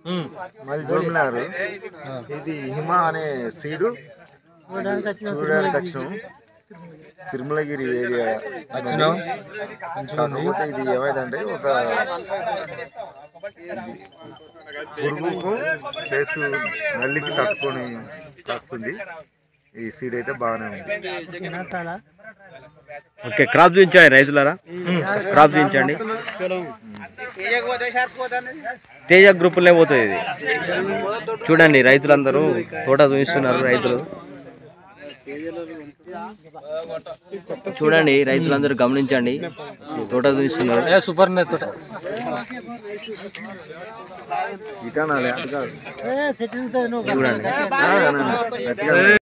మాది జోమినారు ఇది హిమ అనే సీడు చూడడానికి వచ్చినాం తిరుమలగిరి ఏరియా వచ్చినాం కాకపోతే ఇది ఏమైందంటే ఒక పురుగుకు ప్లస్ నల్లికి తట్టుకొని కాస్తుంది ఈ సీడ్ అయితే బాగానే ఉంది ఓకే క్రాప్ చూపించండి రైతులారా క్రాప్ చూపించండి తేజ గ్రూపులనే పోతుంది ఇది చూడండి రైతులందరూ తోట చూపిస్తున్నారు రైతులు చూడండి రైతులందరూ గమనించండి తోట చూపిస్తున్నారు సూపర్ తోట ఇటా నాలే అటు కాదు చూడండి ఆ, నా, నా, గట్టిగా